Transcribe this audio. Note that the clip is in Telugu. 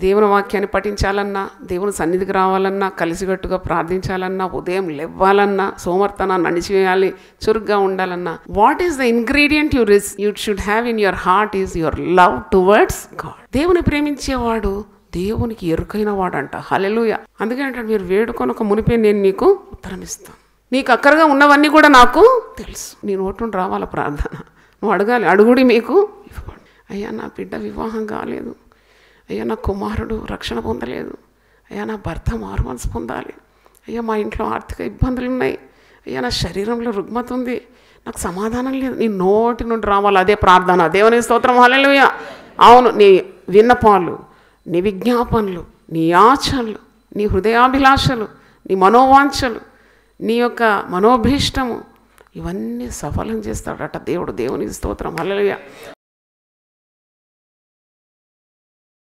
దేవుని వాక్యాన్ని పఠించాలన్నా దేవుని సన్నిధికి రావాలన్నా కలిసికట్టుగా ప్రార్థించాలన్నా ఉదయం లేవ్వాలన్నా సోమర్తనాన్ని అణిచివేయాలి చురుగ్గా ఉండాలన్నా what is the ingredient you rice you should have in your heart is your love towards God దేవుని ప్రేమించేవాడు దేవునికి ఎరుకైన వాడంట హలెలుయ అందుకే అంటే మీరు వేడుకొనక మునిపే నేను నీకు ఉత్తరం ఇస్తాను నీకు అక్కరగా ఉన్నవన్నీ కూడా నాకు తెలుసు నీ నోటి నుండి రావాల ప్రార్థన నువ్వు అడగాలి అడుగుడి మీకు ఇవ్వబడు అయ్యా నా బిడ్డ వివాహం కాలేదు అయ్యా నా కుమారుడు రక్షణ పొందలేదు అయ్యా నా భర్త మారుమనసు పొందాలి అయ్యా మా ఇంట్లో ఆర్థిక ఇబ్బందులు ఉన్నాయి అయ్యా నా శరీరంలో రుగ్మత ఉంది నాకు సమాధానం లేదు నీ నోటి నుండి రావాలి అదే ప్రార్థన దేవుని స్తోత్రం హల్లెలూయా అవును నీ విన్నపాలు నీ విజ్ఞాపనలు నీ ఆచనలు నీ హృదయాభిలాషలు నీ మనోవాంఛలు నీ యొక్క మనోభీష్టము ఇవన్నీ సఫలం చేస్తాడట దేవుడు దేవునికి స్తోత్రం హల్లెలూయా